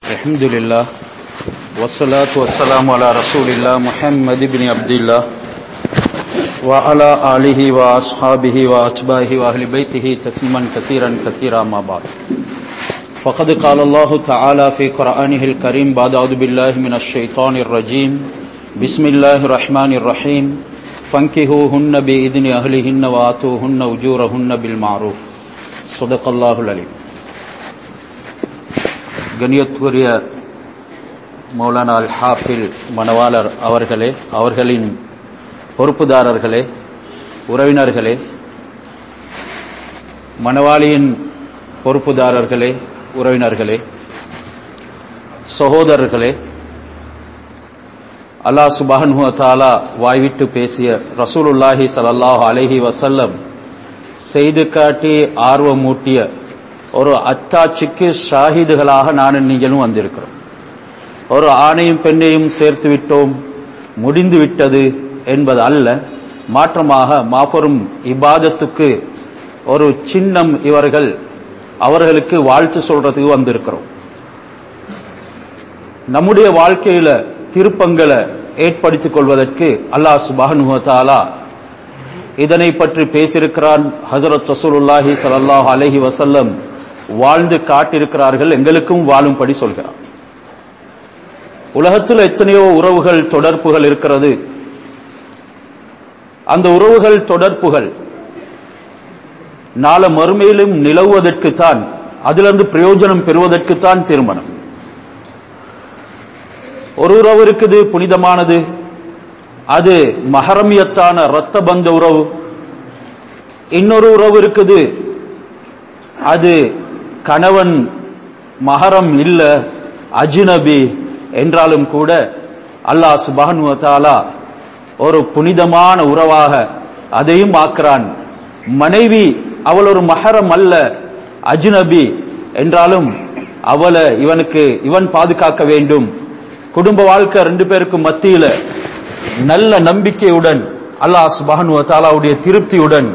الحمد لله والصلاة والسلام على رسول الله محمد بن عبد الله وعلى آله وأصحابه وأتباعه وأهل بيته تسليما كثيرا كثيرا ما بعد فقد قال الله تعالى في قرآنه الكريم بعد أعوذ بالله من الشيطان الرجيم بسم الله الرحمن الرحيم فانكهوهن بإذن أهلهن وآتوهن أجورهن بالمعروف صدق الله العليم கண்ணியத்துக்குரிய மௌலானா அல் ஹாஃபில் மணவாளர் அவர்களே அவர்களின் பொறுப்புதாரர்களே உறவினர்களே மணவாளியின் பொறுப்புதாரர்களே உறவினர்களே சகோதரர்களே அல்லாஹ் சுபஹன்ஹு தாலா வாய்விட்டு பேசிய ரசூலுல்லாஹி ஸல்லல்லாஹு அலைஹி வஸல்லம் செய்து காட்டி ஆர்வமூட்டிய ஒரு அத்தாட்சிக்கு ஷாஹிதுகளாக நானும் நீங்களும் வந்திருக்கிறோம் ஒரு ஆணையும் பெண்ணையும் சேர்த்து விட்டோம் முடிந்து விட்டது என்பது அல்ல மாற்றமாக மாபெரும் இபாதத்துக்கு ஒரு சின்னம் இவர்கள் அவர்களுக்கு வாழ்த்து சொல்றதுக்கு வந்திருக்கிறோம் நம்முடைய வாழ்க்கையில திருப்பங்களை ஏற்படுத்திக் கொள்வதற்கு அல்லாஹ் சுபானுவத்தாலா இதனை பற்றி பேசியிருக்கிறான் ஹசரத் ரசூலுல்லாஹி ஸல்லல்லாஹு அலைஹி வஸல்லம் வாழ்ந்து காட்டியிருக்கிறார்கள் எங்களுக்கும் வாழும்படி சொல்கிறார் உலகத்தில் எத்தனையோ உறவுகள் தொடர்புகள் இருக்கிறது அந்த உறவுகள் தொடர்புகள் நாள மறுமையிலும் நிலவுவதற்குத்தான் அதிலிருந்து பிரயோஜனம் பெறுவதற்குத்தான் திருமணம் ஒரு உறவு இருக்குது புனிதமானது அது மஹரமியத்தான இரத்த பந்த உறவு இன்னொரு உறவு இருக்குது அது கணவன் மஹரம் இல்ல அஜினபி என்றாலும் கூட அல்லாஹ் சுபானுவத்தாலா ஒரு புனிதமான உறவாக அதையும் ஆக்கிறான் மனைவி அவள் ஒரு மஹரம் அல்ல அஜ்னபி என்றாலும் அவளை இவனுக்கு இவன் பாதுகாக்க வேண்டும் குடும்ப வாழ்க்கை ரெண்டு பேருக்கும் மத்தியில நல்ல நம்பிக்கையுடன் அல்லாஹ் சுபானுவத்தாலாவுடைய திருப்தியுடன்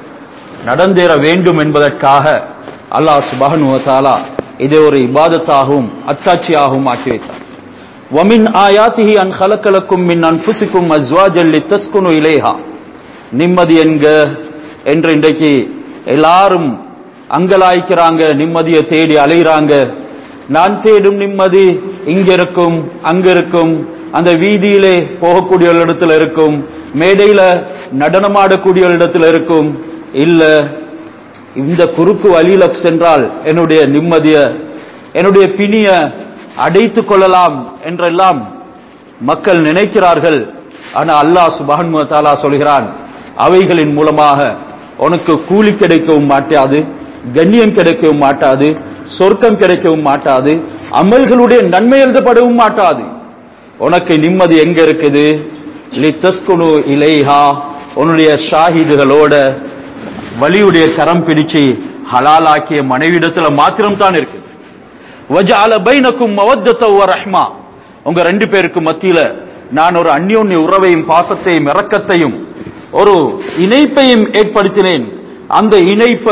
நடந்தேற வேண்டும் என்பதற்காக அல்லாஹ் சுபஹனுவத்தாலா இதை ஒரு இபாதத்தாகவும் அத்தாட்சியாகவும் ஆக்கி வைத்தார் ومن آياته أن خلق لكم من أنفسكم أزواجا لتسكنوا إليها நிம்மதி என்க என்று இன்றைக்கு எல்லாரும் அங்கலாய்க்கிறாங்க நிம்மதியை தேடி அலைகிறாங்க நான் தேடும் நிம்மதி இங்க இருக்கும் அங்க இருக்கும் அந்த வீதியிலே போகக்கூடிய இடத்துல இருக்கும் மேடையில நடனமாடக்கூடிய இடத்துல இருக்கும் இல்ல இந்த குறுக்கு வழியில சென்றால் என்னுடைய நிம்மதிய என்னுடைய பிணிய அடைத்துக் கொள்ளலாம் என்றெல்லாம் மக்கள் நினைக்கிறார்கள் ஆனா அல்லாஹ் சுபஹன் தாலா சொல்கிறான் அவைகளின் மூலமாக உனக்கு கூலி கிடைக்கவும் மாட்டாது கண்ணியம் கிடைக்கவும் மாட்டாது சொர்க்கம் கிடைக்கவும் மாட்டாது அமல்களுடைய நன்மை எழுதப்படவும் மாட்டாது உனக்கு நிம்மதி எங்க இருக்குது லித்தஸ்குனு இலைஹா உன்னுடைய ஷாஹிதுகளோட வலியுடைய கரம் பிடிச்சு ஹலாலாக்கிய மனைவிடத்துல மாத்திரம் தான் இருக்கு வஜால பைனக்கும் மவத்தத்த ரஹ்மா உங்க ரெண்டு பேருக்கு மத்தியில நான் ஒரு அந்யோன்ய உறவையும் பாசத்தையும் இறக்கத்தையும் ஒரு இணைப்பையும் ஏற்படுத்தினேன் அந்த இணைப்ப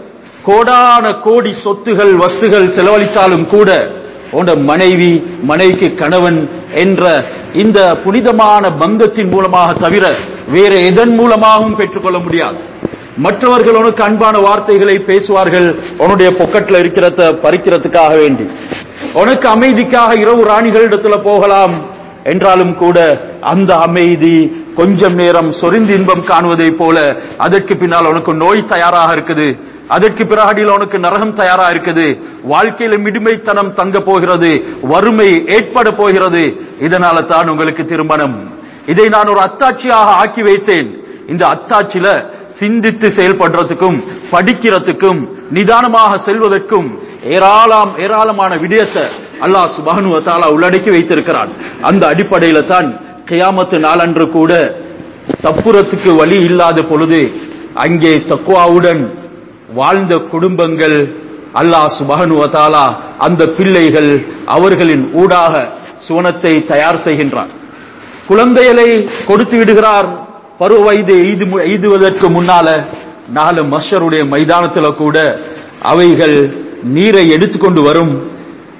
கோடான கோடி சொத்துகள் வஸ்துகள் செலவழித்தாலும் கூட உண்ட மனைவி மனைவிக்கு கணவன் என்ற இந்த புனிதமான பந்தத்தின் மூலமாக தவிர வேற எதன் மூலமாகவும் பெற்றுக்கொள்ள முடியாது மற்றவர்கள் உனக்கு அன்பான வார்த்தைகளை பேசுவார்கள் உன்னுடைய பொக்கெட்ல இருக்கிறத பறிக்கிறதுக்காக வேண்டி உனக்கு அமைதிக்காக இரவு ராணிகளிடத்துல போகலாம் என்றாலும் கூட அந்த அமைதி கொஞ்சம் நேரம் சொரிந்து இன்பம் காணுவதை போல அதற்கு பின்னால் உனக்கு நோய் தயாராக இருக்குது அதற்கு பிறகடியில் உனக்கு நரகம் தயாரா இருக்குது வாழ்க்கையில மிடுமைத்தனம் தங்க போகிறது வறுமை ஏற்பட போகிறது இதனால தான் உங்களுக்கு திருமணம் இதை நான் ஒரு அத்தாட்சியாக ஆக்கி வைத்தேன் இந்த அத்தாட்சியில சிந்தித்து செயல்படுறதுக்கும் படிக்கிறதுக்கும் நிதானமாக செல்வதற்கும் ஏராளம் ஏராளமான விடயத்தை அல்லாஹ் சுபானு தாலா உள்ளடக்கி வைத்திருக்கிறான் அந்த அடிப்படையில தான் கியாமத்து நாளன்று கூட தப்புறத்துக்கு வழி இல்லாத பொழுது அங்கே தக்குவாவுடன் வாழ்ந்த குடும்பங்கள் அல்லாஹ் சுபஹனு தாலா அந்த பிள்ளைகள் அவர்களின் ஊடாக சுவனத்தை தயார் செய்கின்றார் குழந்தைகளை கொடுத்து விடுகிறார் பருவ வயது எய்து எய்துவதற்கு முன்னால நாலு மஷருடைய மைதானத்துல கூட அவைகள் நீரை எடுத்துக்கொண்டு வரும்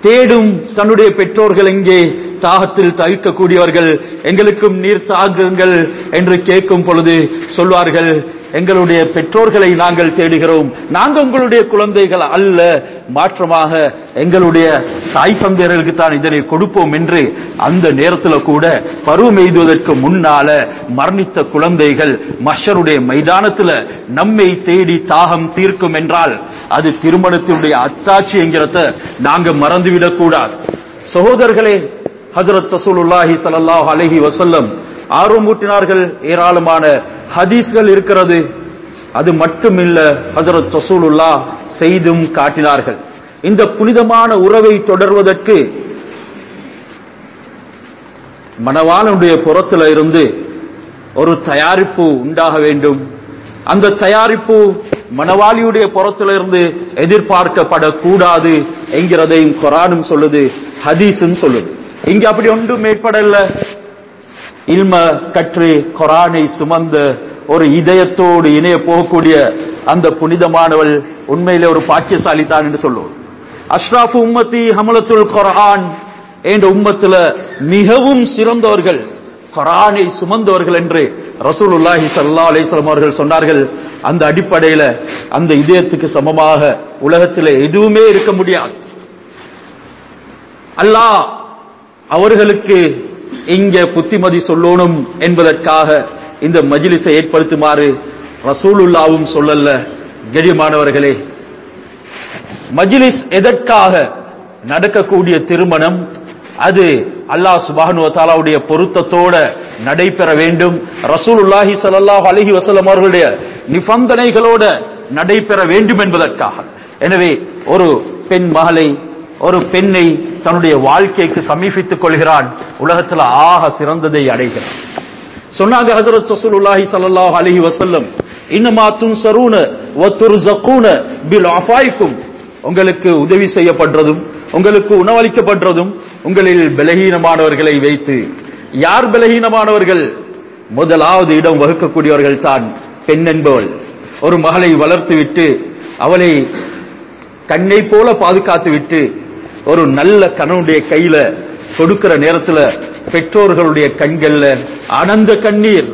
தேடும் தன்னுடைய பெற்றோர்கள் எங்கே தாகத்தில் தவிக்கக்கூடியவர்கள் எங்களுக்கும் நீர் தாங்குங்கள் என்று கேட்கும் பொழுது சொல்வார்கள் எங்களுடைய பெற்றோர்களை நாங்கள் தேடுகிறோம் நாங்கள் உங்களுடைய குழந்தைகள் அல்ல மாற்றமாக எங்களுடைய தாய் தந்தையர்களுக்கு தான் இதனை கொடுப்போம் என்று அந்த நேரத்தில் கூட பருவம் எய்துவதற்கு முன்னால மரணித்த குழந்தைகள் மஷருடைய மைதானத்தில் நம்மை தேடி தாகம் தீர்க்கும் என்றால் அது திருமணத்தினுடைய அத்தாட்சி என்கிறத நாங்க மறந்துவிடக் கூடாது சகோதரர்களே ஹஜரத் ரசூலுல்லாஹி ஸல்லல்லாஹு அலைஹி வஸல்லம் ஆர்வமூட்டினார்கள் ஏராளமான ஹதீஸ்கள் இருக்கிறது அது மட்டுமில்ல ஹஜரத் ரசூலுல்லா செய்தும் காட்டினார்கள் இந்த புனிதமான உறவை தொடர்வதற்கு மணவாளனுடைய புறத்துல இருந்து ஒரு தயாரிப்பு உண்டாக வேண்டும் அந்த தயாரிப்பு மணவாளியுடைய புறத்திலிருந்து எதிர்பார்க்கப்படக்கூடாது என்கிறதையும் குரானும் சொல்லுது ஹதீஸும் சொல்லுது இங்க அப்படி ஒன்றும் ஏற்படல இல்ம கற்று குரானை சுமந்த ஒரு இதயத்தோடு இணைய போகக்கூடிய அந்த புனிதமானவள் உண்மையிலே ஒரு பாக்கியசாலி தான் என்று சொல்லுவோம் அஷ்ராஃபு உம்மத்தி ஹமலத்துல் குரான் என்ற உம்மத்துல மிகவும் சிறந்தவர்கள் குரானை சுமந்தவர்கள் என்று ரசூலுல்லாஹி ஸல்லல்லாஹு அலைஹி வஸல்லம் அவர்கள் சொன்னார்கள் அந்த அடிப்படையில அந்த இதயத்துக்கு சமமாக உலகத்தில் எதுவுமே இருக்க முடியாது அல்லாஹ் அவர்களுக்கு இங்க புத்திமதி சொல்லணும் என்பதற்காக இந்த மஜிலிஸை ஏற்படுத்துமாறு ரசூலுல்லாவும் சொல்லல கெடியமானவர்களே மஜிலிஸ் எதற்காக நடக்கக்கூடிய திருமணம் அது அல்லாஹ் சுபானு தாலாவுடைய பொருத்தத்தோட நடைபெற வேண்டும் ரசூலுல்லாஹி ஸல்லல்லாஹு அலைஹி வஸல்லம் அவர்களுடைய நிபந்தனைகளோட நடைபெற வேண்டும் என்பதற்காக எனவே ஒரு பெண் மகளை ஒரு பெண்ணை தன்னுடைய வாழ்க்கைக்கு சமீபித்துக் கொள்கிறான் உலகத்துல ஆக சிறந்ததை அடைகிறான் சொன்னாங்க ஹஜரத் ரசூலுல்லாஹி ஸல்லல்லாஹு அலைஹி வஸல்லம் இன்னமா துன்சரூன வ துர்ஸகூன பில் அஃபாய்க்கும் உங்களுக்கு உதவி செய்யப்படுறதும் உங்களுக்கு உணவளிக்கப்படுறதும் உங்களில் பலகீனமானவர்களை வைத்து யார் பலகீனமானவர்கள் முதலாவது இடம் வகுக்கக்கூடியவர்கள் தான் பெண் என்பவள் ஒரு மகளை வளர்த்து விட்டு அவளை கண்ணை போல பாதுகாத்து விட்டு ஒரு நல்ல கணவனுடைய கையில கொடுக்கிற நேரத்துல பெற்றோர்களுடைய கண்கள்ல ஆனந்த கண்ணீர்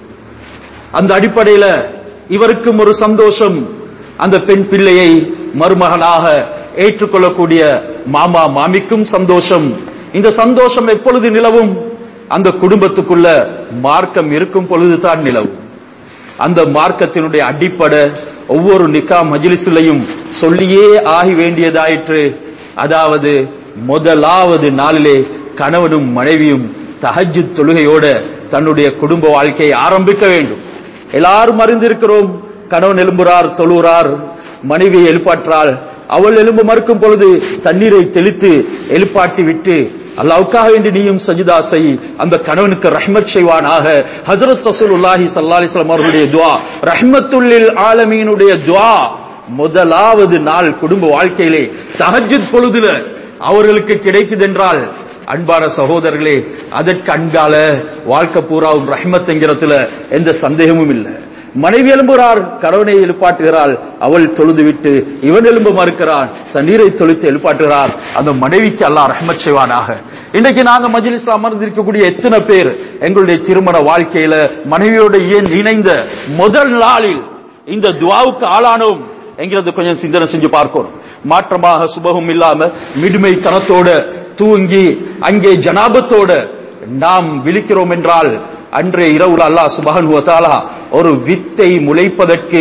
அந்த அடிப்படையில இவருக்கும் ஒரு சந்தோஷம் அந்த பெண் பிள்ளையை மருமகனாக ஏற்றுக்கொள்ளக்கூடிய மாமா மாமிக்கும் சந்தோஷம் இந்த சந்தோஷம் எப்பொழுது நிலவும் அந்த குடும்பத்துக்குள்ள மார்க்கம் இருக்கும் பொழுதுதான் நிலவும் அந்த மார்க்கத்தினுடைய அடிப்படை ஒவ்வொரு நிக்கா மஜிலிசிலையும் சொல்லியே ஆகி வேண்டியதாயிற்று அதாவது முதலாவது நாளிலே கணவனும் மனைவியும் தஹஜ்ஜு தொழுகையோட தன்னுடைய குடும்ப வாழ்க்கையை ஆரம்பிக்க வேண்டும் எல்லாரும் அறிந்திருக்கிறோம் கணவன் எழும்புறார் தொழுகிறார் மனைவியை எழுப்பாற்றால் அவள் எலும்பு மறுக்கும் பொழுது தண்ணீரை தெளித்து எழுப்பாட்டி விட்டு அல்லாவுக்காக வேண்டி நீயும் சஜிதா செய் அந்த கணவனுக்கு ரஹ்மத் செய்வானாக ஹஜரத் ரசூலுல்லாஹி ஸல்லல்லாஹு அலைஹி வஸல்லம் அவர்களுடைய துஆ ரஹ்மத்துல்லில் ஆலமீனுடைய துஆ முதலாவது நாள் குடும்ப வாழ்க்கையிலே தஹஜ்ஜுத் பொழுதுல அவர்களுக்கு கிடைக்குதென்றால் அன்பான சகோதரர்களே அதற்கு அன்பால வாழ்க்கை பூராவும் ரஹ்மத் என்கிறதுல எந்த சந்தேகமும் இல்லை மனைவி எழும்புகிறார் கணவனை எழுப்பாட்டுகிறாள் அவள் தொழுது விட்டு இவன் எழும்ப மறுக்கிறான் தண்ணீரை தொழித்து எழுப்பாட்டுகிறார் அந்த மனைவிக்கு அல்லாஹ் ரஹ்மத் செய்வானாக இன்றைக்கு நாங்க மஜ்லிஸ்ல அமர்ந்திருக்கக்கூடிய எத்தனை பேர் எங்களுடைய திருமண வாழ்க்கையில மனைவியோட ஏன் இணைந்த முதல் நாளில் இந்த துவாவுக்கு ஆளானோம் என்கிறது கொஞ்சம் சிந்தனை செஞ்சு பார்க்கணும் மாற்றமாக சுபகம் இல்லாம மிடுமை தனத்தோட தூங்கி அங்கே ஜனாபத்தோட நாம் விழிக்கிறோம் என்றால் அன்றைய இரவுல அல்லாஹ் சுபஹன் வதாலா ஒரு வித்தை முளைப்பதற்கு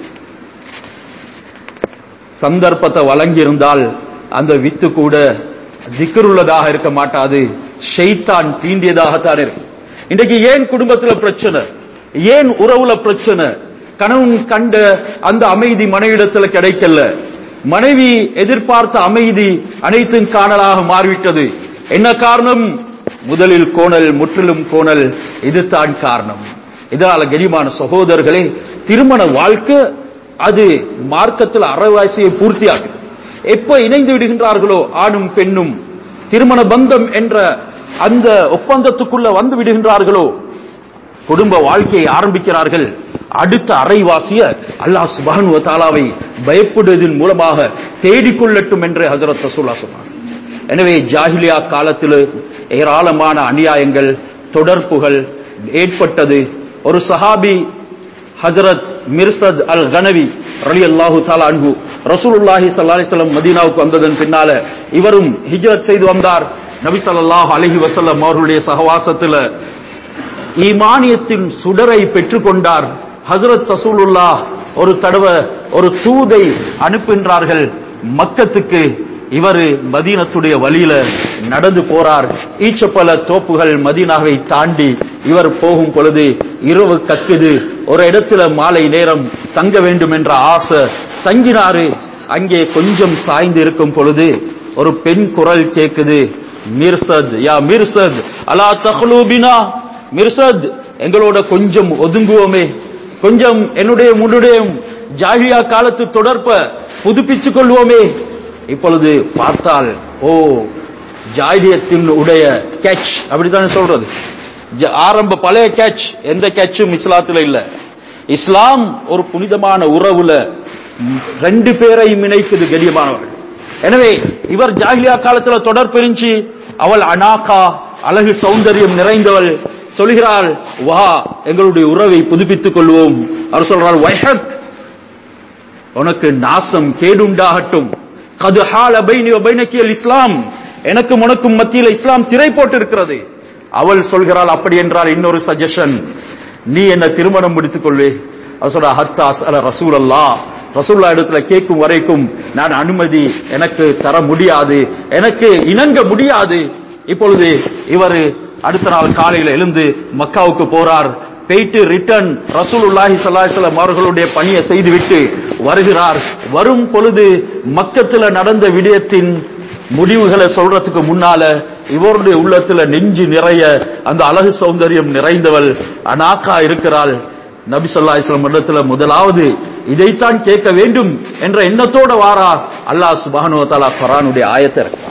சந்தர்ப்பத்தை வழங்கியிருந்தால் அந்த வித்து கூட திக்கருள்ளதாக இருக்க மாட்டாது ஷைத்தான் தீண்டியதாகத்தான் இருக்கும் இன்றைக்கு ஏன் குடும்பத்துல பிரச்சனை ஏன் உறவுல பிரச்சனை கணவன் கண்ட அந்த அமைதி மனைவிடத்துல கிடைக்கல மனைவி எதிர்பார்த்த அமைதி அனைத்தும் காணலாக மாறிவிட்டது என்ன காரணம் முதலில் கோணல் முற்றிலும் கோணல் இதுதான் காரணம் இதனால கரிமான சகோதரர்களே திருமண வாழ்க்கை அது மார்க்கத்தில் அறவாசியை பூர்த்தியாகுது எப்ப இணைந்து விடுகின்றார்களோ ஆணும் பெண்ணும் திருமண பந்தம் என்ற அந்த ஒப்பந்தத்துக்குள்ள வந்து விடுகின்றார்களோ குடும்ப வாழ்க்கையை ஆரம்பிக்கிறார்கள் அடுத்த அரைவாசிய அல்லாஹ் சுபஹன் தாலாவை பயப்படுவதன் மூலமாக தேடிக்கொள்ளட்டும் என்று ஹசரத் ரசூல்லா சொன்னார் எனவே ஜாஹிலியா காலத்தில் ஏராளமான அநியாயங்கள் தொடர்புகள் ஏற்பட்டது ஒரு சஹாபி ஹஜரத் மிர்சத் அல் கனவி ரலி அல்லாஹு தாலா அன்பு ரசூலுல்லாஹி ஸல்லல்லாஹு அலைஹி வஸல்லம் மதீனாவுக்கு வந்ததன் பின்னால இவரும் ஹிஜ்ரத் செய்து வந்தார் நபி ஸல்லல்லாஹு அலைஹி வஸல்லம் அவர்களுடைய சகவாசத்துல ஈமானியத்தின் சுடரை பெற்றுக்கொண்டார் ஹஜரத் ரசூலுல்லாஹ் ஒரு தடவை ஒரு தூதை அனுப்புகின்றார்கள் மக்கத்துக்கு இவர் மதீனத்துடைய வழியில நடந்து போறார் ஈச்சப்பல தோப்புகள் மதீனாவை தாண்டி இவர் போகும் பொழுது இரவு கக்குது ஒரு இடத்துல மாலை நேரம் தங்க வேண்டும் என்ற ஆசை தங்கினாரு அங்கே கொஞ்சம் சாய்ந்து இருக்கும் பொழுது ஒரு பெண் குரல் கேக்குது மிர்சத் யா மிர்சத் அலா தஹ்லூபினா மிர்சத் எங்களோட கொஞ்சம் ஒதுங்குவோமே கொஞ்சம் என்னுடைய முன்னுடைய ஜாகியா காலத்து தொடர்ப புதுப்பிச்சுக் கொள்வோமே இப்பொழுது பார்த்தால் ஓ ஜாகியத்தின் உடைய கேட்ச் அப்படித்தானே சொல்றது ஜ- ஆரம்ப பழைய கேட்ச் எந்த கேட்சும் இஸ்லாத்துல இல்ல இஸ்லாம் ஒரு புனிதமான உறவுல ம், ரெண்டு பேரையும் இணைக்குது கடியமானவர்கள் எனவே இவர் ஜாகிலியா காலத்துல தொடர் பிரிஞ்சு அவள் அனாகா அழகு சௌந்தரியம் நிறைந்தவள் சொல்கிறாள் வா எங்களுடைய உறவை புதுப்பித்துக் கொள்வோம் அவர் சொல்றார் வைஹக் உனக்கு நாசம் கேடுண்டாகட்டும் கது ஹால பைனி வ பைனக்கியல் இஸ்லாம் எனக்கும் உனக்கும் மத்தியில் இஸ்லாம் திரை போட்டிருக்கிறது அவள் சொல்கிறாள் அப்படி என்றால் இன்னொரு சஜஷன் நீ என்ன திருமணம் முடித்துக் கொள்வே அவர் சொல்ற ஹத்தா அல ரசூல் அல்லா ரசூல்லா இடத்துல கேட்கும் வரைக்கும் நான் அனுமதி எனக்கு தர முடியாது எனக்கு இணங்க முடியாது இப்பொழுது இவர் அடுத்த நாள் காலையில எழுந்து மக்காவுக்கு போறார் போயிட்டு ரிட்டர்ன் ரசூலுல்லாஹி ஸல்லல்லாஹு அலைஹி வஸல்லம் அவர்களுடைய பணியை செய்துவிட்டு வருகிறார் வரும் பொழுது மக்கத்துல நடந்த விடயத்தின் முடிவுகளை சொல்றதுக்கு முன்னால இவருடைய உள்ளத்துல நெஞ்சு நிறைய அந்த அழகு சௌந்தரியம் நிறைந்தவள் அனாக்கா இருக்கிறாள் நபி ஸல்லல்லாஹு அலைஹி வஸல்லம் இடத்துல முதலாவது இதைத்தான் கேட்க வேண்டும் என்ற எண்ணத்தோட வாரா அல்லாஹ் சுப்ஹானஹு வ தஆலா குர்ஆனுடைய ஆயத்தை இறக்குறான்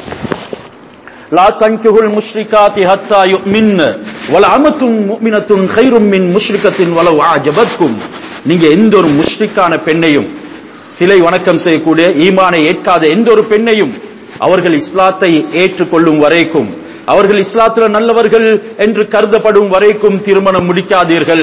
لا تنكحوا المشركات حتى يؤمن ولأمة مؤمنة خير من مشركة ولو أعجبتكم நீங்க எந்த ஒரு முஷ்ரிக்கான பெண்ணையும் சிலை வணக்கம் செய்யக்கூடிய ஈமானை ஏற்காத எந்த ஒரு பெண்ணையும் அவர்கள் இஸ்லாத்தை ஏற்றுக்கொள்ளும் வரைக்கும் அவர்கள் இஸ்லாத்துல நல்லவர்கள் என்று கருதப்படும் வரைக்கும் திருமணம் முடிக்காதீர்கள்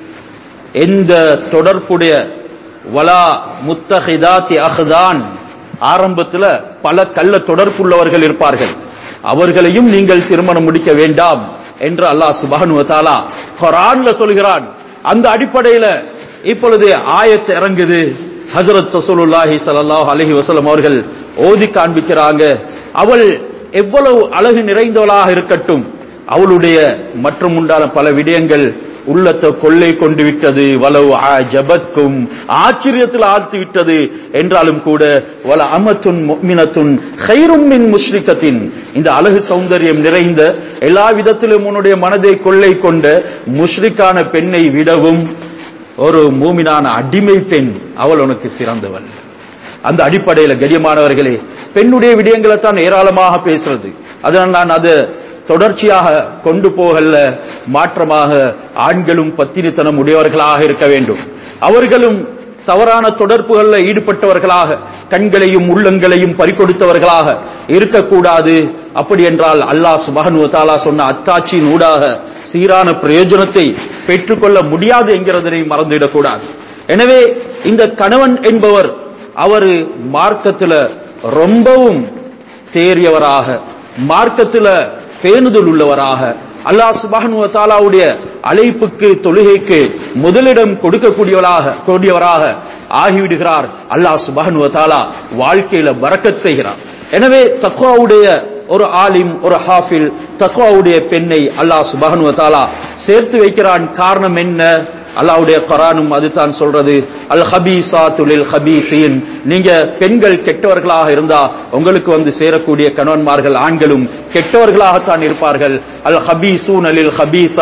எந்த தொடர்புடைய வலா முத்தஹிதாத்தி அஹ்தான் ஆரம்பத்துல பல கள்ள தொடர்புள்ளவர்கள் இருப்பார்கள் அவர்களையும் நீங்கள் திருமணம் முடிக்க வேண்டாம் என்று அல்லாஹ் சுப்ஹானஹு வ தஆலா குர்ஆன்ல சொல்கிறான் அந்த அடிப்படையில இப்பொழுது ஆயத் இறங்குது ஹஜரத் ரசூலுல்லாஹி ஸல்லல்லாஹு அலைஹி வஸல்லம் அவர்கள் ஓதி காண்பிக்கிறாங்க அவள் எவ்வளவு அழகு நிறைந்தவளாக இருக்கட்டும் அவளுடைய மற்றும் உண்டான பல விடயங்கள் உள்ளத்தை கொள்ளை கொண்டு விட்டது வலவு ஜபத்கும் ஆச்சரியத்தில் ஆழ்த்தி விட்டது என்றாலும் கூட வல அமத்துன் முக்மினத்துன் ஹைரும் மின் முஷ்ரிக்கத்தின் இந்த அழகு சௌந்தரியம் நிறைந்த எல்லா விதத்திலும் உன்னுடைய மனதை கொள்ளை கொண்ட முஷ்ரிக்கான பெண்ணை விடவும் ஒரு மூமினான அடிமை பெண் அவள் உனக்கு சிறந்தவள் அந்த அடிப்படையில கடியமானவர்களே பெண்ணுடைய விடயங்களை தான் ஏராளமாக பேசுறது அதனால் நான் அதை தொடர்ச்சியாக கொண்டு போகல மாற்றமாக ஆண்களும் பத்தினித்தனம் உடையவர்களாக இருக்க வேண்டும் அவர்களும் தவறான தொடர்புகளில் ஈடுபட்டவர்களாக கண்களையும் உள்ளங்களையும் பறிகொடுத்தவர்களாக இருக்கக்கூடாது அப்படி என்றால் அல்லாஹ் சுபஹனு தாலா சொன்ன அத்தாட்சியின் ஊடாக சீரான பிரயோஜனத்தை பெற்றுக்கொள்ள முடியாது என்கிறதனை மறந்துவிடக்கூடாது எனவே இந்த கணவன் என்பவர் அவர் மார்க்கத்துல ரொம்பவும் தேறியவராக மார்க்கத்துல பேணுதல் உள்ளவராக அல்லாஹ் சுபஹனு தாலாவுடைய அழைப்புக்கு தொழுகைக்கு முதலிடம் கொடுக்கக்கூடியவராக கூடியவராக ஆகிவிடுகிறார் அல்லாஹ் சுபஹனு தாலா வாழ்க்கையில பறக்கத் செய்கிறார் எனவே தக்வாவுடைய ஒரு ஆலிம் ஒரு ஹாஃபில் தக்வாவுடைய பெண்ணை அல்லாஹ் சுபஹனு தாலா சேர்த்து வைக்கிறான் காரணம் என்ன அல்லாவுடைய குரானும் அதுதான் சொல்றது அல் ஹபீசாத்து லில் ஹபீசீன் நீங்க பெண்கள் கெட்டவர்களாக இருந்தா உங்களுக்கு வந்து சேரக்கூடிய கணவன்மார்கள் ஆண்களும் கெட்டவர்களாகத்தான் இருப்பார்கள் அல் ஹபீசூன் அலில் ஹபீசாத்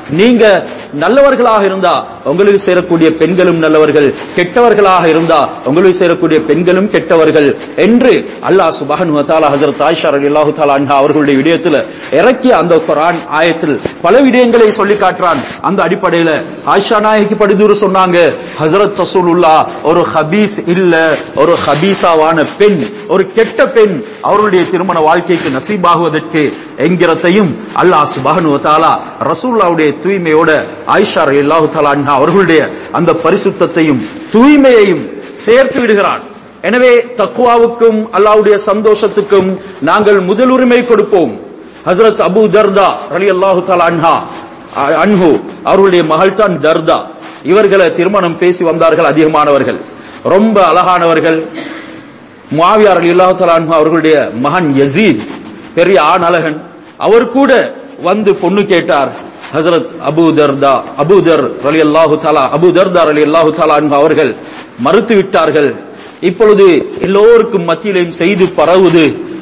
நீங்க நல்லவர்களாக இருந்தா உங்களுக்கு சேரக்கூடிய பெண்களும் நல்லவர்கள் கெட்டவர்களாக இருந்தா உங்களுக்கு சேரக்கூடிய பெண்களும் கெட்டவர்கள் என்று அல்லாஹ் சுபஹன் வத்தாலா ஹசரத் ஆயிஷா ரலியல்லாஹு தஆலா அன்ஹா அவர்களுடைய விடயத்துல இறக்கிய அந்த குர்ஆன் ஆயத்தில் பல விடயங்களை சொல்லி காட்டுறான் அந்த அடிப்படையில ஆயிஷா நாயகி படிதூர் சொன்னாங்க ஹசரத் ரசூலுல்லா ஒரு ஹபீஸ் இல்ல ஒரு ஹபீஸாவான பெண் ஒரு கெட்ட பெண் அவர்களுடைய திருமண வாழ்க்கைக்கு நசீபாகுவதற்கு என்கிறதையும் அல்லாஹ் சுபஹன் வத்தாலா ரசூல்லாவுடைய தூய்மையோட ஆயிஷா ரலியல்லாஹு தஆலா அன்ஹா அவர்களுடைய அந்த பரிசுத்தத்தையும் தூய்மையையும் சேர்த்து விடுகிறான் எனவே தக்குவாவுக்கும் அல்லாஹ்வுடைய சந்தோஷத்துக்கும் நாங்கள் முதலுரிமை கொடுப்போம் ஹஜரத் அபூ தர்தா ரலியல்லாஹு தஆலா அன்ஹா அ- அன்ஹு அவர்களுடைய மகள் தான் தர்தா இவர்களை திருமணம் பேசி வந்தார்கள் அதிகமானவர்கள் ரொம்ப அழகானவர்கள் முஆவியார் ரலியல்லாஹு தஆலா அன்ஹு அவர்களுடைய மகன் யசீத் பெரிய ஆண் அழகன் அவர் கூட வந்து பொண்ணு கேட்டார் ஹஜரத் அபூ தர்தா அபூ தர் ரலியல்லாஹு தஆலா அபூ தர்தா ரலியல்லாஹு தஆலா அன்ஹு அவர்கள் மறுத்து விட்டார்கள் இப்பொழுது எல்லோருக்கும் மத்தியிலும் செய்து பரவுது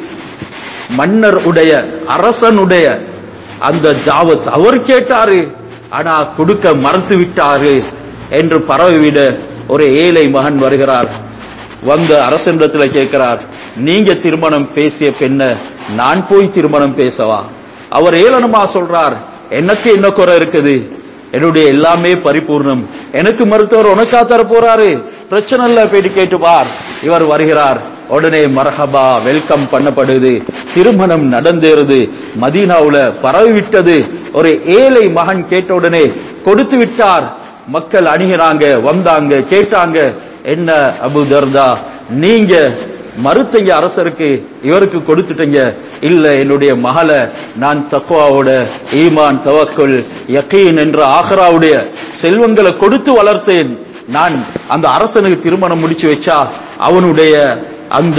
மன்னர் உடைய அரசனுடைய அந்த ஜாவத் அவர் கேட்டாரு ஆனா கொடுக்க மறுத்து விட்டாரு என்று பரவிவிட ஒரு ஏழை மகன் வருகிறார் வந்த அரசனிடத்துல கேட்கிறார் நீங்க திருமணம் பேசிய பெண்ண நான் போய் திருமணம் பேசவா அவர் ஏளனமா சொல்றார் எனக்கு என்ன குறை இருக்குது என்னுடைய எல்லாமே பரிபூர்ணம் எனக்கு மருத்துவர் உனக்கா தர போறாரு பிரச்சனை இல்ல போயிட்டு கேட்டு பார் இவர் வருகிறார் உடனே மரஹபா வெல்கம் பண்ணப்படுது திருமணம் நடந்தேறுது மதீனாவுல பரவி விட்டது ஒரு ஏழை மகன் கேட்ட உடனே கொடுத்து விட்டார் மக்கள் அணுகிறாங்க வந்தாங்க கேட்டாங்க என்ன அபு தர்தா நீங்க மறுத்தீங்க அரசருக்கு இவருக்கு கொடுத்துட்டீங்க இல்ல என்னுடைய மகளை நான் தக்குவாவோட ஈமான் தவக்குல் யக்கீன் என்ற ஆஹ்ராவுடைய செல்வங்களை கொடுத்து வளர்த்தேன் நான் அந்த அரசனுக்கு திருமணம் முடிச்சு வச்சா அவனுடைய அந்த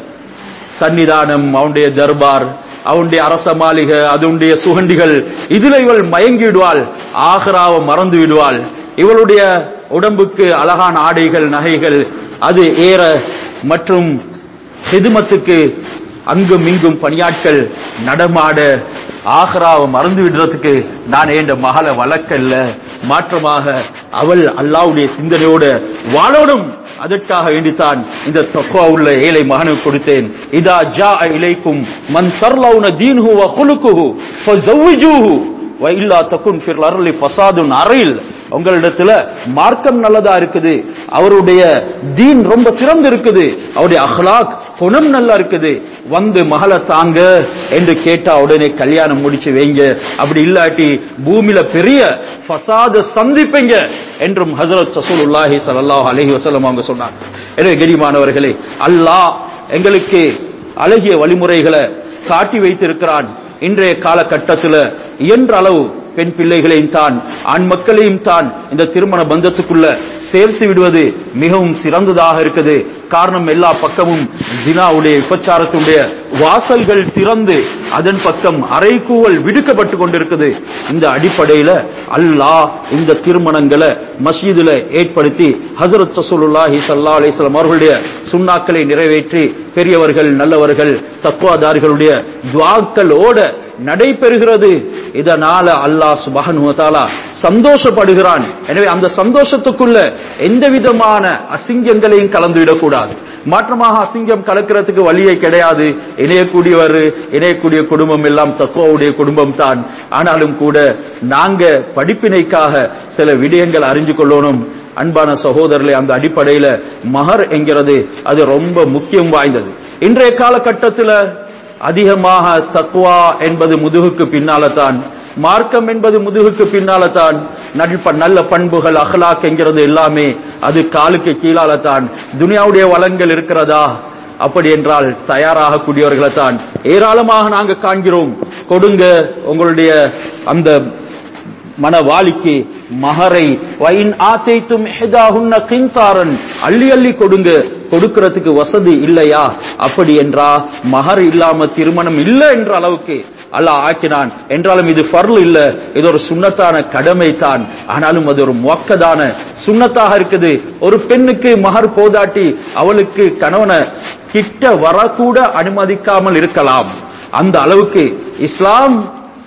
சன்னிதானம் அவனுடைய தர்பார் அவனுடைய அரச மாளிகை அதனுடைய சுகண்டிகள் இதுல இவள் மயங்கி விடுவாள் ஆகராவை மறந்து விடுவாள் இவளுடைய உடம்புக்கு அழகான ஆடைகள் நகைகள் அது ஏற மற்றும் ஹிதுமத்துக்கு அங்கும் இங்கும் பணியாட்கள் நடமாட ஆஹ்ராவை மறந்து விடுறதுக்கு நான் என் மகளை வளர்க்கல்ல மாற்றமாக அவள் அல்லாவுடைய சிந்தனையோட வாழோடும் அதற்காக வேண்டித்தான் இந்த தக்குவா உள்ள ஏழை மகனுக்கு கொடுத்தேன் இதா ஜா இலைக்கும் மன் தர்லவுன தீன்ஹு வ குலுக்குஹு ஃபஸவ்விஜூஹு வ இல்லா தகுன் ஃபில் அர்லி ஃபசாதுன் அரில் உங்களிடத்துல மார்க்கம் நல்லதா இருக்குது அவருடைய தீன் ரொம்ப சிறந்து இருக்குது அவருடைய அஹ்லாக் குணம் நல்லா இருக்குது வந்து மகளை தாங்க என்று கேட்டா உடனே கல்யாணம் முடிச்சு வைங்க அப்படி இல்லாட்டி பூமியில பெரிய ஃபசாத சந்திப்பீங்க என்றும் ஹசரத் ரசூலுல்லாஹி ஸல்லல்லாஹு அலைஹி வஸல்லம் அவங்க சொன்னாங்க எனவே கெடிமானவர்களே அல்லாஹ் எங்களுக்கு அழகிய வழிமுறைகளை காட்டி வைத்திருக்கிறான் இன்றைய காலகட்டத்தில் இயன்ற அளவு பெண் பிள்ளைகளையும் தான் ஆண் மக்களையும் தான் இந்த திருமண பந்தத்துக்குள்ள சேர்த்து விடுவது மிகவும் சிறந்ததாக இருக்குது காரணம் எல்லா பக்கமும் ஜினாவுடைய விபச்சாரத்துடைய வாசல்கள் திறந்து அதன் பக்கம் அரைக்கூவல் விடுக்கப்பட்டு கொண்டிருக்குது இந்த அடிப்படையில அல்லாஹ் இந்த திருமணங்களை மஸ்ஜிதுல ஏற்படுத்தி ஹசரத் ரசூலுல்லாஹி ஸல்லல்லாஹு அலைஹி வஸல்லம் அவர்களுடைய சுன்னாக்களை நிறைவேற்றி பெரியவர்கள் நல்லவர்கள் தக்குவாதாரிகளுடைய துவாக்களோட நடைபெறுகிறது இதனால அல்லாஹ் சுபஹன் வதஆலா சந்தோஷப்படுகிறான் எனவே அந்த சந்தோஷத்துக்குள்ள எந்த விதமான அசிங்கங்களையும் கலந்துவிடக்கூடாது மாற்றமாக அசிங்கம் கலக்கிறதுக்கு வழியே கிடையாது இணையக்கூடியவர் இணையக்கூடிய குடும்பம் எல்லாம் தக்குவாவுடைய குடும்பம் தான் ஆனாலும் கூட நாங்க படிப்பினைக்காக சில விடயங்கள் அறிஞ்சு கொள்ளணும் அன்பான சகோதரர்களே அந்த அடிப்படையில மகர் என்கிறது அது ரொம்ப முக்கியம் வாய்ந்தது இன்றைய காலகட்டத்தில் அதிகமாக தக்குவா என்பது முதுகுக்கு பின்னால தான் மார்க்கம் என்பது முதுகுக்கு பின்னால தான் நட்ப நல்ல பண்புகள் அஹ்லாக் என்கிறது எல்லாமே அது காலுக்கு கீழால தான் துனியாவுடைய வளங்கள் இருக்கிறதா அப்படி என்றால் தயாராக கூடியவர்களை தான் ஏராளமாக நாங்க காண்கிறோம் கொடுங்க உங்களுடைய அந்த மனவாளிக்கு மகரை வைன் ஆத்தைத்தும் ஹெதாஹுன்ன கிந்தாரன் அள்ளி அள்ளி கொடுங்க கொடுக்கிறதுக்கு வசதி இல்லையா அப்படி என்றா மகர் இல்லாம திருமணம் இல்லை என்ற அளவுக்கு அல்லாஹ் ஆக்கினான் என்றாலும் இது ஃபர்ல் இல்ல இது ஒரு சுண்ணத்தான கடமை தான் ஆனாலும் அது ஒரு மொக்கதான சுண்ணத்தாக இருக்குது ஒரு பெண்ணுக்கு மகர் போதாட்டி அவளுக்கு கணவனை கிட்ட வரக்கூட அனுமதிக்காமல் இருக்கலாம் அந்த அளவுக்கு இஸ்லாம்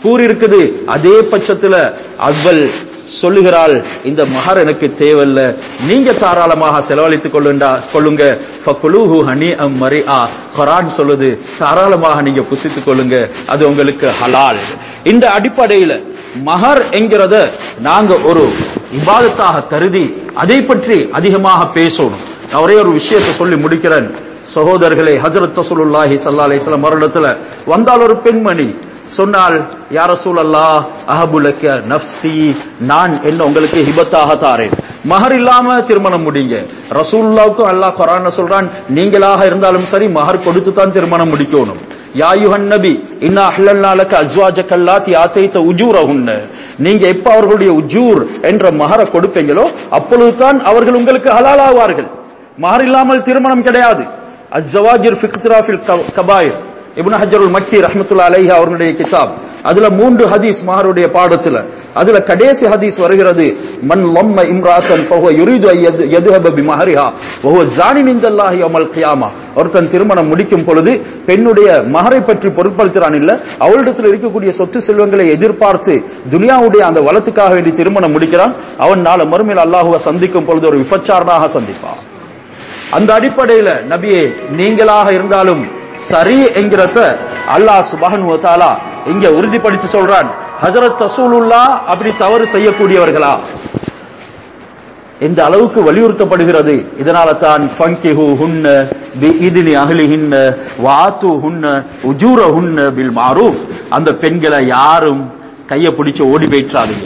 கூறியிருக்குது அதே பட்சத்துல அவள் சொல்லுகிறாள் இந்த மகர் எனக்கு தேவையில்ல நீங்க தாராளமாக செலவழித்துக் கொள்ளுண்டா கொள்ளுங்க ஃபகுலூஹு ஹனீஅம் மரிஆ குர்ஆன் சொல்லுது தாராளமாக நீங்க புசித்துக் கொள்ளுங்க அது உங்களுக்கு ஹலால் இந்த அடிப்படையில மகர் என்கிறத நாங்க ஒரு இபாதத்தாக கருதி அதை பற்றி அதிகமாக பேசணும் நான் ஒரே ஒரு விஷயத்தை சொல்லி முடிக்கிறேன் சகோதரர்களே ஹஜரத் ரசூலுல்லாஹி ஸல்லல்லாஹு அலைஹி வஸல்லம் வருடத்துல வந்தால் ஒரு பெண்மணி சொன்னால் யா ரசூலல்லா அஹபுலக்க நஃப்சி நான் என்ன உங்களுக்கு ஹிபத்தாக தாரேன் மஹர் இல்லாம திருமணம் முடிங்க ரசூலுல்லாவுக்கும் அல்லாஹ் குர்ஆன்ல சொல்றான் நீங்களாக இருந்தாலும் சரி மஹர் கொடுத்து தான் திருமணம் முடிக்கணும் யா யுஹன் நபி இன்னா அஹ்லல்னா லக அஸ்வாஜக அல்லாத்தி ஆதைத உஜூரஹுன்ன நீங்க எப்ப அவர்களுடைய உஜூர் என்ற மஹரை கொடுப்பீங்களோ அப்பொழுதுதான் அவர்கள் உங்களுக்கு ஹலால் ஆவார்கள் மஹர் இல்லாமல் திருமணம் கிடையாது அஸ்ஸவாஜிர் ஃபிக்த்ராஃபில் கபாயிர் இப்னு ஹஜருல் மக்கி ரஹ்மத்துல்லாஹி அலைஹி அவர்களுடைய கிதாப் அதுல மூன்று ஹதீஸ் மஹருடைய பாடத்துல அதுல கடைசி ஹதீஸ் வருகிறது மன் லம்ம இம்ராத்தன் ஃபஹுவ யுரீது அன் யத்- யத்ஹப பிமஹரிஹா வஹுவ ஜானின் இன்தல்லாஹி யௌமல் கியாமா ஒருத்தன் திருமணம் முடிக்கும் பொழுது பெண்ணுடைய மகரை பற்றி பொருட்படுத்துறான் இல்ல அவளிடத்தில் இருக்கக்கூடிய சொத்து செல்வங்களை எதிர்பார்த்து துனியாவுடைய அந்த வளத்துக்காக வேண்டி திருமணம் முடிக்கிறான் அவன் நாளை மறுமையில் அல்லாஹுவை சந்திக்கும் பொழுது ஒரு விபச்சாரனாக சந்திப்பான் அந்த அடிப்படையில நபியே நீங்களாக இருந்தாலும் சரி என்கிறத அல்லாஹ் சுபஹன் தாலா இங்க உறுதிப்படுத்தி சொல்றான் ஹஜரத் ரசூலுல்லா அப்படி தவறு செய்யக்கூடியவர்களா இந்த அளவுக்கு வலியுறுத்தப்படுகிறது இதனால தான் ஃபங்கிஹு ஹுன்ன பி இதினி அஹ்லிஹின்ன வாத்து ஹுன்ன உஜூர ஹுன்ன பில் மாரூஃப் அந்த பெண்களை யாரும் கையை பிடிச்சு ஓடி போயிட்டாதீங்க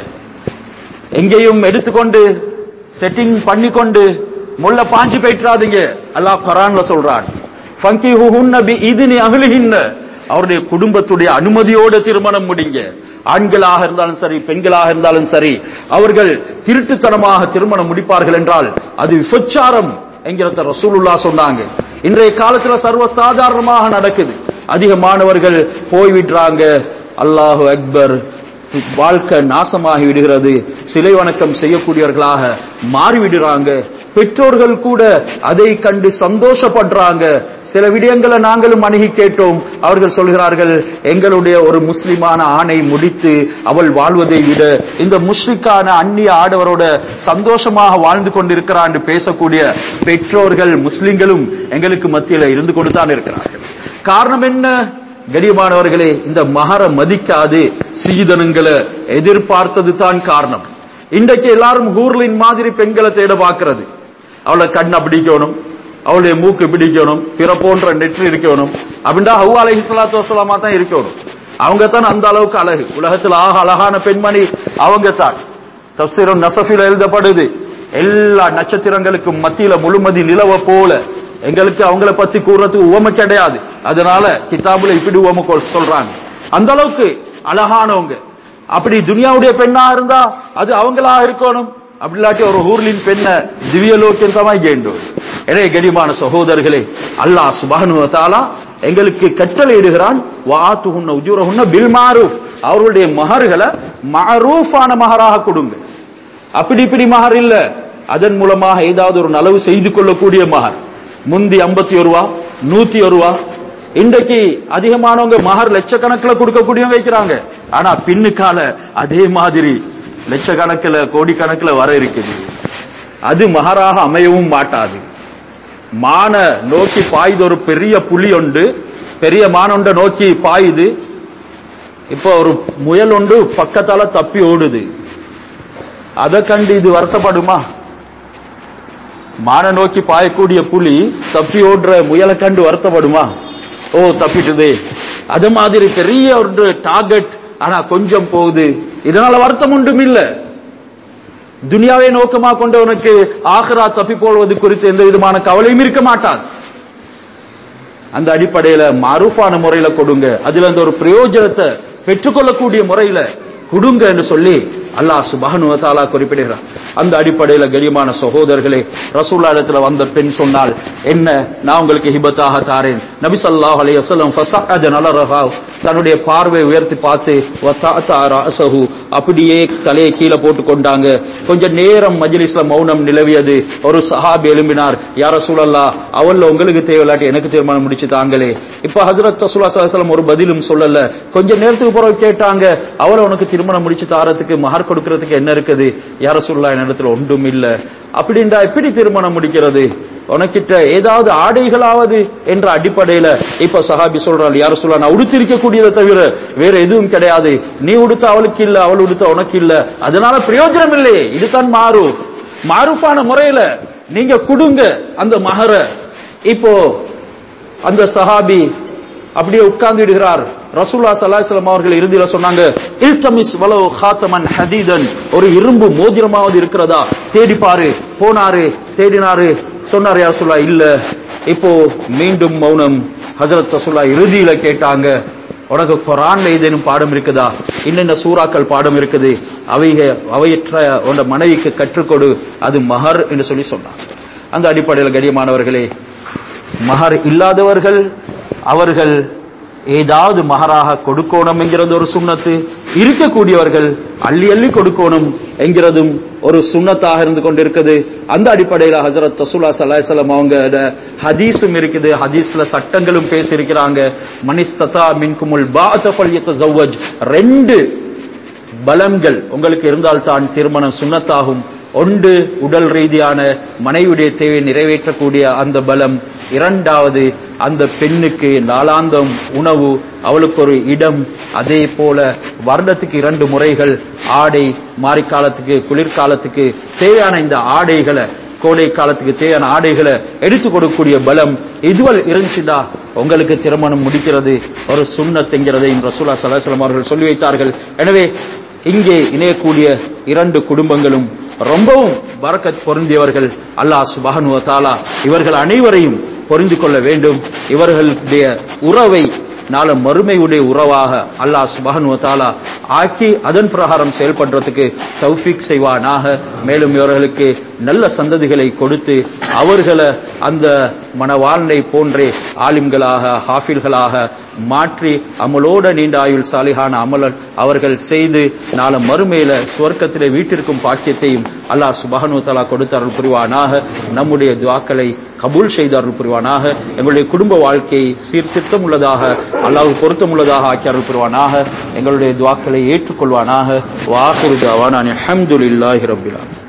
எங்கேயும் எடுத்துக்கொண்டு செட்டிங் பண்ணிக்கொண்டு முள்ள பாஞ்சு போயிட்டாதீங்க அல்லாஹ் குரான்ல சொல்றான் ஃபங்கிஹுஹுன்ன பி இதினி அஹ்லிஹின்ன அவருடைய குடும்பத்துடைய அனுமதியோடு திருமணம் முடிங்க ஆண்களாக இருந்தாலும் சரி பெண்களாக இருந்தாலும் சரி அவர்கள் திருட்டுத்தனமாக திருமணம் முடிப்பார்கள் என்றால் அது விபச்சாரம் என்கிறத ரசூலுல்லா சொன்னாங்க இன்றைய காலத்துல சர்வ சாதாரணமாக நடக்குது அதிகமானவர்கள் போய்விடுறாங்க அல்லாஹு அக்பர் வாழ்க்கை நாசமாகி விடுகிறது சிலை வணக்கம் செய்யக்கூடியவர்களாக மாறிவிடுறாங்க பெற்றோர்கள் கூட அதை கண்டு சந்தோஷப்படுறாங்க சில விடயங்களை நாங்களும் அணுகி கேட்டோம் அவர்கள் சொல்கிறார்கள் எங்களுடைய ஒரு முஸ்லிமான ஆணை முடித்து அவள் வாழ்வதை விட இந்த முஸ்லிக்கான அந்நிய ஆடவரோட சந்தோஷமாக வாழ்ந்து கொண்டிருக்கிறான் என்று பேசக்கூடிய பெற்றோர்கள் முஸ்லிம்களும் எங்களுக்கு மத்தியில இருந்து கொண்டுதான் இருக்கிறார்கள் காரணம் என்ன கடியமானவர்களே இந்த மகர மதிக்காது சீதனங்களை எதிர்பார்த்தது தான் காரணம் இன்றைக்கு எல்லாரும் ஹூர்லின் மாதிரி பெண்களை தேட பார்க்கிறது அவளை கண்ணை பிடிக்கணும் அவளுடைய மூக்கு பிடிக்கணும் பிற போன்ற நெற்றி இருக்கணும் அப்படின்னா ஹவ்வா அலஹி சலாத்து வசலாமா தான் இருக்கணும் அவங்க தான் அந்த அளவுக்கு அழகு உலகத்தில் ஆக அழகான பெண்மணி அவங்க தான் தப்சீரம் நசஃபில் எழுதப்படுது எல்லா நட்சத்திரங்களுக்கும் மத்தியில முழுமதி நிலவ போல எங்களுக்கு அவங்கள பத்தி கூறதுக்கு உவமை கிடையாது அதனால கிதாபுல இப்படி உவமை கொ- சொல்றாங்க அந்த அளவுக்கு அழகானவங்க அப்படி துனியாவுடைய பெண்ணா இருந்தா அது அவங்களா இருக்கணும் அப்படி இல்லாட்டி ஒரு ஊர்லின் பெண்ண திவ்யலோக்கியந்தமாய் வேண்டும் எனவே கடிமான சகோதரர்களே அல்லாஹ் சுபஹானு வ தஆலா எங்களுக்கு கட்டளையிடுகிறான் வாத்துஹுன்ன உஜூரஹுன்ன பில் மாரூஃப் அவர்களுடைய மகர்களை மஅரூஃபான மகராக கொடுங்க அப்படி இப்படி மகர் இல்ல அதன் மூலமாக ஏதாவது ஒரு நலவு செய்து கொள்ளக்கூடிய மகர் முந்தி ஐம்பத்தி ஒரு ரூபா நூத்தி ஒரு ரூபா இன்றைக்கு அதிகமானவங்க மகர் லட்சக்கணக்கில் கொடுக்கக்கூடியவங்க வைக்கிறாங்க ஆனா பின்னுக்கால அதே மாதிரி லட்சக்கணக்கில் கோடிக்கணக்கில் வர இருக்குது அது மகராக அமையவும் மாட்டாது மான நோக்கி பாயுது ஒரு பெரிய புலி உண்டு பெரிய மானொண்ட நோக்கி பாயுது இப்போ ஒரு முயல் ஒன்று பக்கத்தால தப்பி ஓடுது அதை கண்டு இது வருத்தப்படுமா மான நோக்கி பாயக்கூடிய புலி தப்பி ஓடுற முயலை கண்டு வருத்தப்படுமா ஓ தப்பிட்டுதே அது மாதிரி பெரிய ஒரு டார்கெட் ஆனா கொஞ்சம் போகுது இதனால வருத்தம் ஒன்றும் இல்ல துனியாவை நோக்கமா கொண்டவனுக்கு ஆஹ்ரா தப்பி போடுவது குறித்து எந்த விதமான கவலையும் இருக்க மாட்டான் அந்த அடிப்படையில மாரூஃபான முறையில கொடுங்க அதுல அந்த ஒரு பிரயோஜனத்தை பெற்றுக்கொள்ளக்கூடிய முறையில கொடுங்க என்று சொல்லி அல்லாஹ் சுபஹனு வ தஆலா குறிப்பிடுகிறார் அந்த அடிப்படையில் கரியமான சகோதரர்களே ரசூல்லா இடத்துல வந்த பெண் சொன்னால் என்ன நான் உங்களுக்கு ஹிபத்தாக தாரேன் நபி ஸல்லல்லாஹு அலைஹி வஸல்லம் ஃபஸஅஜ நலரஹா தன்னுடைய பார்வை உயர்த்தி பார்த்து வதஅதா ரஅஸஹு அப்படியே தலையை கீழே போட்டு கொண்டாங்க கொஞ்ச நேரம் மஜ்லிஸ்ல மௌனம் நிலவியது ஒரு சஹாபி எழும்பினார் யா ரசூலல்லாஹ் அவள்ல உங்களுக்கு தேவையில்லாட்டி எனக்கு தீர்மானம் முடிச்சு தாங்களே இப்ப ஹஜரத் ரசூலுல்லாஹி ஸல்லல்லாஹு அலைஹி வஸல்லம் ஒரு பதிலும் சொல்லல கொஞ்ச நேரத்துக்கு பிறகு கேட்டாங்க அவளை உனக்கு திருமணம் முடிச்சு தாரத்துக்கு மகர் கொடுக்கறதுக்கு என்ன இருக்குது யா ரசூலுல்லாஹ் என்னிடத்துல ஒன்றும் இல்ல அப்படின்றா எப்படி திருமணம் முடிக்கிறது உனக்கிட்ட ஏதாவது ஆடைகளாவது என்ற அடிப்படையில இப்ப சஹாபி சொல்றாள் யார சொல்ல நான் உடுத்திருக்க கூடியதை தவிர வேற எதுவும் கிடையாது நீ உடுத்த அவளுக்கு இல்ல அவள் உடுத்த உனக்கு இல்ல அதனால பிரயோஜனம் இல்லையே இதுதான் மாரூஃப் மாரூஃபான முறையில நீங்க கொடுங்க அந்த மகர இப்போ அந்த சஹாபி அப்படியே உட்கார்ந்து விடுகிறார் ரசூல்லா சல்லாஹம் அவர்கள் இறுதியில சொன்னாங்க இல்தமிஸ் வலோ ஹாத்தமன் ஹதீதன் ஒரு இரும்பு மோதிரமாவது இருக்கிறதா தேடி பாரு போனாரு தேடினாரு சொன்னார் யார் சொல்லா இல்ல இப்போ மீண்டும் மௌனம் ஹஜரத் ரசூல்லா இறுதியில கேட்டாங்க உனக்கு குரான்ல ஏதேனும் பாடம் இருக்குதா இன்னென்ன சூறாக்கள் பாடம் இருக்குது அவைக அவையற்ற உன் மனைவிக்கு கற்றுக்கொடு அது மஹர் என்று சொல்லி சொன்னாங்க அந்த அடிப்படையில் கடியமானவர்களே மகர் இல்லாதவர்கள் அவர்கள் ஏதாவது மகராக கொடுக்கணும் என்கிறது ஒரு சுண்ணத்து இருக்கக்கூடியவர்கள் அள்ளி அள்ளி கொடுக்கணும் என்கிறதும் ஒரு சுண்ணத்தாக இருந்து கொண்டிருக்குது அந்த அடிப்படையில் ஹசரத் தசூலா சலாஹலம் அவங்க ஹதீஸும் இருக்குது ஹதீஸ்ல சட்டங்களும் பேசியிருக்கிறாங்க மனிஸ்ததா மின்குமுல் பாத்தபல்யத் ரெண்டு பலன்கள் உங்களுக்கு இருந்தால் தான் திருமணம் சுண்ணத்தாகும் ஒன்று உடல் ரீதியான மனைவியுடைய தேவை நிறைவேற்றக்கூடிய அந்த பலம் இரண்டாவது அந்த பெண்ணுக்கு நாளாந்தம் உணவு அவளுக்கு ஒரு இடம் அதே போல வருடத்துக்கு இரண்டு முறைகள் ஆடை மாரிக்காலத்துக்கு குளிர்காலத்துக்கு தேவையான இந்த ஆடைகளை கோடை காலத்துக்கு தேவையான ஆடைகளை எடுத்து கொடுக்கக்கூடிய பலம் இதுவல் இருந்துச்சுடா உங்களுக்கு திருமணம் முடிக்கிறது ஒரு சுண்ணத்துங்கிறதை ரசூலா சலாசலம் அவர்கள் சொல்லி வைத்தார்கள் எனவே இங்கே இணையக்கூடிய இரண்டு குடும்பங்களும் ரொம்பவும் பரக்கத் பொருந்தியவர்கள் அல்லாஹ் சுபஹனு தாலா இவர்கள் அனைவரையும் பொறிந்து கொள்ள வேண்டும் இவர்களுடைய உறவை நாள மறுமையுடைய உறவாக அல்லாஹ் சுபஹனு தாலா ஆக்கி அதன் பிரகாரம் செயல்படுறதுக்கு தௌஃபிக் செய்வானாக மேலும் இவர்களுக்கு நல்ல சந்ததிகளை கொடுத்து அவர்களை அந்த மனவாழ்னை போன்றே ஆலிம்களாக ஹாஃபில்களாக மாற்றி அமலோட நீண்ட ஆயுள் சாலிகான அமலன் அவர்கள் செய்து நாள மறுமையில சுவர்க்கத்திலே வீட்டிற்கும் பாக்கியத்தையும் அல்லாஹ் சுபஹனு தலா கொடுத்து அருள் புரிவானாக நம்முடைய துவாக்களை கபூல் செய்து அருள் புரிவானாக எங்களுடைய குடும்ப வாழ்க்கையை சீர்திருத்தம் உள்ளதாக அல்லாஹ் பொருத்தம் உள்ளதாக ஆக்கி அருள் புரிவானாக எங்களுடைய துவாக்களை ஏற்றுக்கொள்வானாக வாக்குறுதாவான அஹமதுல்லாஹி ரபிலான்